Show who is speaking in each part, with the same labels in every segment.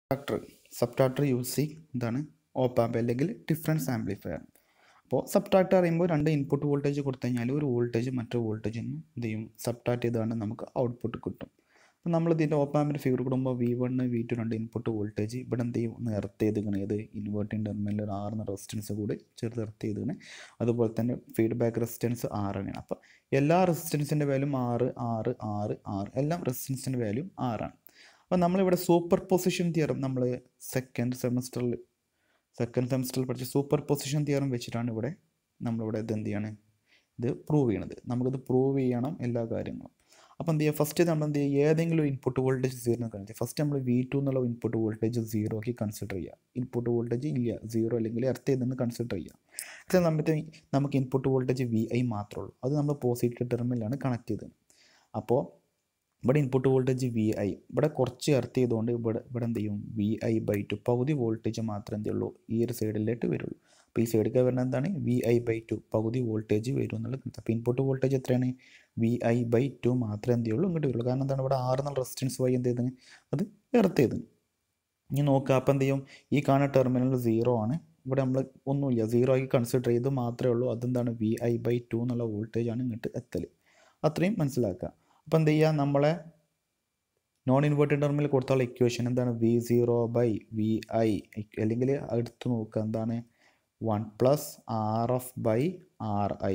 Speaker 1: subtractor subtractor use ചെയ്യും എന്താണ് op amp അല്ലെങ്കിൽ ഡിഫറൻസ് ആംപ്ലിഫയർ അപ്പോൾ സബ്ട്രാക്ട് പറയുമ്പോൾ രണ്ട് ഇൻപുട്ട് വോൾട്ടേജ് കൊടുത്തു കഴിഞ്ഞാൽ ഒരു വോൾട്ടേജ് മറ്റൊരു വോൾട്ടേജിൽ നിന്ന് എന്ത് ചെയ്യും സബ്ട്രാക്ട് ചെയ്താണ് നമുക്ക് ഔട്ട്പുട്ട് കിട്ടും അപ്പോൾ നമ്മൾ ഇതിൻ്റെ ഓപ്പാമ്പിൻ്റെ ഫിഗർ കൊടുക്കുമ്പോൾ വി വണ്ണ് വി ടു രണ്ട് ഇൻപുട്ട് വോൾട്ടേജ് ഇവിടെ എന്ത് ചെയ്യും ഒന്ന് എർത്ത് ചെയ്തിങ്ങനെ ഏത് ഇൻവേർട്ടിംഗ് ടെർമിനൽ ഒരു ആറിന് റെസിസ്റ്റൻസ് കൂടി ചെറുത് എർത്ത് ചെയ്തിങ്ങനെ അതുപോലെ തന്നെ ഫീഡ്ബാക്ക് റെസിസ്റ്റൻസ് ആറാണ് അപ്പോൾ എല്ലാ റെസിസ്റ്റൻസിൻ്റെ വാല്യൂം ആറ് ആറ് ആറ് ആറ് എല്ലാം റെസിസ്റ്റൻസിൻ്റെ വാല്യൂം ആറാണ് അപ്പോൾ നമ്മളിവിടെ സൂപ്പർ പൊസിഷൻ തിയറം നമ്മൾ സെക്കൻഡ് സെമസ്റ്ററിൽ സെക്കൻഡ് സെമസ്റ്ററിൽ പഠിച്ച സൂപ്പർ പൊസിഷൻ തിയറം വെച്ചിട്ടാണ് ഇവിടെ നമ്മളിവിടെ ഇത് എന്ത് ചെയ്യാണ് ഇത് പ്രൂവ് ചെയ്യണത് നമുക്കിത് പ്രൂവ് ചെയ്യണം എല്ലാ കാര്യങ്ങളും അപ്പോൾ എന്ത് ചെയ്യുക ഫസ്റ്റ് നമ്മൾ എന്ത് ചെയ്യുക ഏതെങ്കിലും ഒരു ഇൻപുട്ട് വോൾട്ടേജ് സീറോ കാണിച്ചാൽ ഫസ്റ്റ് നമ്മൾ വി ടു എന്നുള്ള ഇൻപുട്ട് വോൾട്ടേജ് സീറോ ആക്കി കൺസിഡർ ചെയ്യുക ഇൻപുട്ട് വോൾട്ടേജ് ഇല്ല സീറോ അല്ലെങ്കിൽ എർത്ത് ചെയ്തെന്ന് കൺസിഡർ ചെയ്യുക പക്ഷേ നമുക്ക് നമുക്ക് ഇൻപുട്ട് വോൾട്ടേജ് വി ഐ മാത്രമേ ഉള്ളൂ അത് നമ്മൾ പോസിറ്റീവ് ടെർമിലാണ് കണക്ട് ചെയ്തത് അപ്പോൾ ഇവിടെ ഇൻപുട്ട് വോൾട്ടേജ് വി ഐ ഇവിടെ കുറച്ച് എർത്ത് ചെയ്തുകൊണ്ട് ഇവിടെ ഇവിടെ എന്ത് ചെയ്യും വി ഐ ബൈ ടു പകുതി വോൾട്ടേജ് മാത്രമേ എന്ത് ഉള്ളൂ ഈ ഒരു സൈഡിലേക്ക് വരുള്ളൂ അപ്പോൾ ഈ സൈഡിലേക്ക് വരുന്നത് എന്താണ് വി ഐ ബൈ ടു പകുതി വോൾട്ടേജ് വരും എന്നുള്ളത് അപ്പോൾ ഇൻപുട്ട് വോൾട്ടേജ് എത്രയാണ് വി ഐ ബൈ ടു മാത്രമേ എന്ത് ചെയ്യുള്ളൂ ഇങ്ങോട്ട് വരുള്ളൂ കാരണം എന്താണ് ഇവിടെ ആറ് എന്നുള്ള റെസിസ്റ്റൻസ് വൈ എന്ത് ചെയ്തത് അത് എർത്ത് ചെയ്ത് ഇനി നോക്കുക അപ്പോൾ എന്ത് ചെയ്യും ഈ കാണുന്ന ടെർമിനൽ സീറോ ആണ് ഇവിടെ നമ്മൾ ഒന്നുമില്ല സീറോ ആക്കി കൺസിഡർ ചെയ്ത് മാത്രമേ ഉള്ളൂ അതെന്താണ് വി ഐ ബൈ ടു എന്നുള്ള വോൾട്ടേജ് ആണ് ഇങ്ങോട്ട് എത്തൽ അത്രയും മനസ്സിലാക്കുക അപ്പോൾ എന്ത് ചെയ്യുക നമ്മളെ നോൺ ഇൻവേർട്ടഡ് ടെർമിനൽ കൊടുത്തുള്ള ഇക്വേഷൻ എന്താണ് V zero by V I അല്ലെങ്കിൽ അടുത്ത് നോക്കുക എന്താണ് one plus R F by R I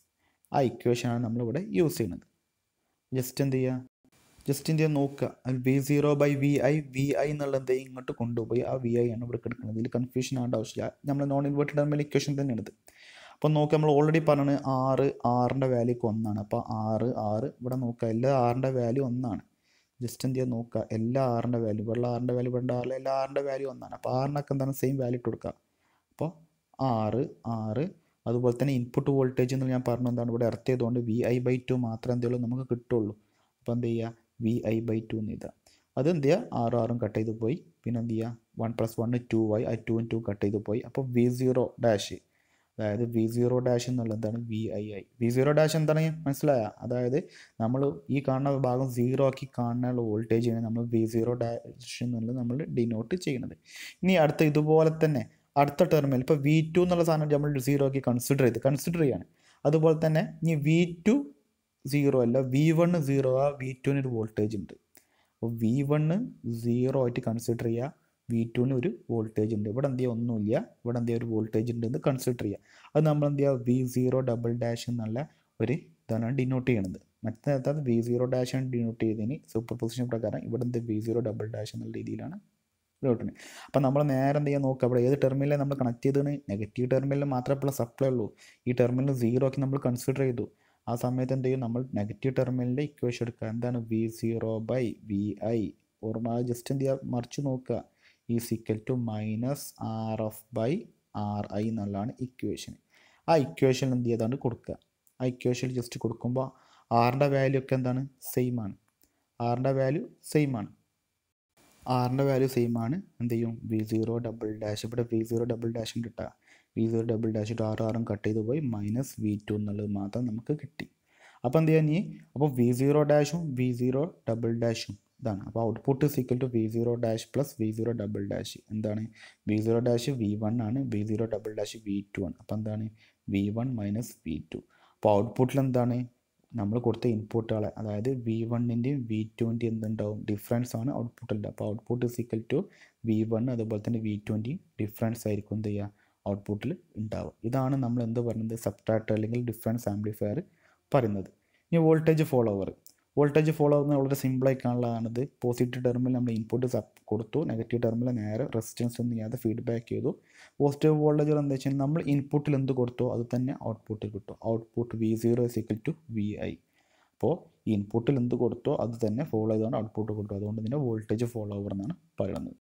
Speaker 1: ആ ഇക്വേഷനാണ് നമ്മളിവിടെ യൂസ് ചെയ്യുന്നത് ജസ്റ്റ് എന്ത് ചെയ്യുക ജസ്റ്റ് എന്ത് ചെയ്യുക നോക്കുക V zero by V I V I എന്നുള്ള എന്ത് ചെയ്യും ഇങ്ങോട്ട് കൊണ്ടുപോയി ആ വി ഐ ആണ് ഇവിടെ കിടക്കുന്നത് ഇതിൽ കൺഫ്യൂഷൻ ആവേണ്ട ആവശ്യമില്ല നമ്മൾ നോൺ ഇൻവേർട്ടഡ് ടെർമിനൽ ഇക്വേഷൻ തന്നെയാണ് ഇത് അപ്പോൾ നോക്കുക നമ്മൾ ഓൾറെഡി പറഞ്ഞത് ആറ് ആറിൻ്റെ വാല്യൂക്ക് ഒന്നാണ് അപ്പോൾ ആറ് ആറ് ഇവിടെ നോക്കുക എല്ലാ ആറിൻ്റെ വാല്യൂ ഒന്നാണ് ജസ്റ്റ് എന്ത് ചെയ്യുക നോക്കുക എല്ലാ ആറിൻ്റെ വാല്യൂ ഇവിടെ ആറിൻ്റെ വാല്യൂ ഇവിടെ ആറിൽ എല്ലാ ആറിൻ്റെ വാല്യൂ ഒന്നാണ് അപ്പോൾ ആറിനൊക്കെ എന്താണ് സെയിം വാല്യൂ ഇട്ട് കൊടുക്കുക അപ്പോൾ ആറ് ആറ് അതുപോലെ തന്നെ ഇൻപുട്ട് വോൾട്ടേജ് എന്ന് ഞാൻ പറഞ്ഞു എന്താണ് ഇവിടെ എർത്ത് ചെയ്തുകൊണ്ട് വി ഐ ബൈ ടു മാത്രമേ എന്ത് ചെയ്യുള്ളൂ നമുക്ക് കിട്ടുള്ളൂ അപ്പോൾ എന്ത് ചെയ്യുക വി ഐ ബൈ ടു എന്ന് എഴുതുക അത് എന്ത് ചെയ്യുക ആറും ആറും കട്ട് ചെയ്ത് പോയി പിന്നെ എന്ത് ചെയ്യുക വൺ പ്ലസ് വണ്ണ് ടു ആയി ആ ടു ടു കട്ട് ചെയ്ത് പോയി അപ്പോൾ വി സീറോ ഡാഷ് അതായത് വി സീറോ ഡാഷ് എന്നുള്ളത് എന്താണ് V I I V zero dash എന്താണ് മനസ്സിലായ അതായത് നമ്മൾ ഈ കാണുന്ന ഭാഗം സീറോ ആക്കി കാണാനുള്ള വോൾട്ടേജാണ് നമ്മൾ വി സീറോ ഡാഷ് എന്നുള്ളത് നമ്മൾ ഡിനോട്ട് ചെയ്യുന്നത് ഇനി അടുത്ത ഇതുപോലെ തന്നെ അടുത്ത ടെർമിൽ ഇപ്പോൾ വി ടു എന്നുള്ള സാധനം നമ്മൾ സീറോ ആക്കി കൺസിഡർ ചെയ്ത് കൺസിഡർ ചെയ്യാണ് അതുപോലെ തന്നെ ഇനി വി ടു സീറോ അല്ല വി വണ്ണ് സീറോ ആ വി ടുവിന് ഒരു വോൾട്ടേജ് ഉണ്ട് അപ്പോൾ വി വണ്ണ് സീറോ ആയിട്ട് കൺസിഡർ ചെയ്യുക വി ടുവിന് ഒരു വോൾട്ടേജ് ഉണ്ട് ഇവിടെ എന്ത് ചെയ്യുക ഒന്നുമില്ല ഇവിടെ എന്ത് ചെയ്യുക ഒരു വോൾട്ടേജ് ഉണ്ട് എന്ന് കൺസിഡർ ചെയ്യുക അത് നമ്മൾ എന്ത് ചെയ്യുക വി സീറോ ഡബിൾ ഡാഷ് എന്നുള്ള ഒരു ഇതാണ് ഡിനോട്ട് ചെയ്യണത് മറ്റേ അതായത് വി സീറോ ഡാഷ് ആണ് ഡിനോട്ട് ചെയ്തതിന് സൂപ്പർ പൊസിഷൻ പ്രകാരം ഇവിടെ എന്ത് വി സീറോ ഡബിൾ ഡാഷ് എന്നുള്ള രീതിയിലാണ് ഡിനോട്ടിന് അപ്പോൾ നമ്മൾ നേരെ എന്ത് ചെയ്യാൻ നോക്കുക അവിടെ ഏത് ടെർമിനലാണ് നമ്മൾ കണക്ട് ചെയ്തത് നെഗറ്റീവ് ടെർമിനലിൽ മാത്രമേ ഇപ്പോൾ സപ്ലൈ ഉള്ളൂ ഈ ടെർമിനൽ സീറോ ആക്കി നമ്മൾ കൺസിഡർ ചെയ്തു ആ സമയത്ത് എന്ത് ചെയ്യും നമ്മൾ നെഗറ്റീവ് ടെർമിനലിൻ്റെ ഇക്വേഷൻ എടുക്കുക എന്താണ് V zero by V I ഓർമ്മ ജസ്റ്റ് എന്ത് ചെയ്യുക മറിച്ച് നോക്കുക ഈ equal to minus R F by R I എന്നുള്ളതാണ് ഇക്വേഷൻ ആ ഇക്വേഷൻ എന്ത് ചെയ്താണ് കൊടുക്കുക ആ ഇക്വേഷൻ ജസ്റ്റ് കൊടുക്കുമ്പോൾ ആറിൻ്റെ വാല്യൂ ഒക്കെ എന്താണ് സെയിം ആണ് ആറിൻ്റെ വാല്യൂ സെയിം ആണ് ആറിൻ്റെ വാല്യൂ സെയിം ആണ് എന്ത് ചെയ്യും വി സീറോ ഡബിൾ ഡാഷ് ഇവിടെ വി സീറോ ഡബിൾ ഡാഷും കിട്ടുക വി സീറോ ഡബിൾ ഡാഷ് ഇട്ട് ആറ് ആറും കട്ട് ചെയ്ത് പോയി മൈനസ് വി ടു എന്നുള്ളത് മാത്രം നമുക്ക് കിട്ടി അപ്പോൾ എന്ത് ചെയ്യാൻ ഇനി അപ്പോൾ വി സീറോ ഡാഷും വി സീറോ ഡബിൾ ഡാഷും ഇതാണ് അപ്പോൾ output equal to V zero dash plus V zero double dash എന്താണ് V zero dash V one ആണ് V zero double dash V two ആണ് അപ്പോൾ എന്താണ് V one minus V two അപ്പോൾ ഔട്ട്പുട്ടിൽ എന്താണ് നമ്മൾ കൊടുത്ത ഇൻപുട്ടുകളെ അതായത് വി വണ്ണിൻ്റെയും വി ടുവിൻ്റെയും എന്തുണ്ടാവും ഡിഫറൻസ് ആണ് ഔട്ട്പുട്ടിൽ അപ്പോൾ output equal to V one അതുപോലെ തന്നെ വി ടുവിൻ്റെയും ഡിഫറൻസ് ആയിരിക്കും എന്ത് ചെയ്യുക ഔട്ട്പുട്ടിൽ ഉണ്ടാവുക ഇതാണ് നമ്മൾ എന്ത് പറയുന്നത് സബ്ട്രാക്ടർ അല്ലെങ്കിൽ ഡിഫറൻസ് ആംപ്ലിഫയർ പറയുന്നത് ഇനി വോൾട്ടേജ് ഫോളോവർ വോൾട്ടേജ് ഫോളോ ആവുന്നത് വളരെ സിമ്പിളായി കാണുന്നതാണിത് പോസിറ്റീവ് ടെർമിൽ നമ്മൾ ഇൻപുട്ട് സബ് കൊടുത്തു നെഗറ്റീവ് ടെർമിൽ നേരെ റെസിസ്റ്റൻസ് ഒന്നും ചെയ്യാതെ ഫീഡ്ബാക്ക് ചെയ്തു പോസിറ്റീവ് വോൾട്ടേജ് എന്താ വെച്ചാൽ നമ്മൾ ഇൻപുട്ടിൽ എന്ത് കൊടുത്തോ അത് തന്നെ ഔട്ട്പുട്ടിൽ കിട്ടും output V zero is equal to V I അപ്പോൾ ഇൻപുട്ടിൽ എന്ത് കൊടുത്തോ അത് തന്നെ ഫോളോ ചെയ്താണ് ഔട്ട്പുട്ട് കിട്ടും അതുകൊണ്ട് ഇതിനെ വോൾട്ടേജ് ഫോളോവർ എന്നാണ് പറയുന്നത്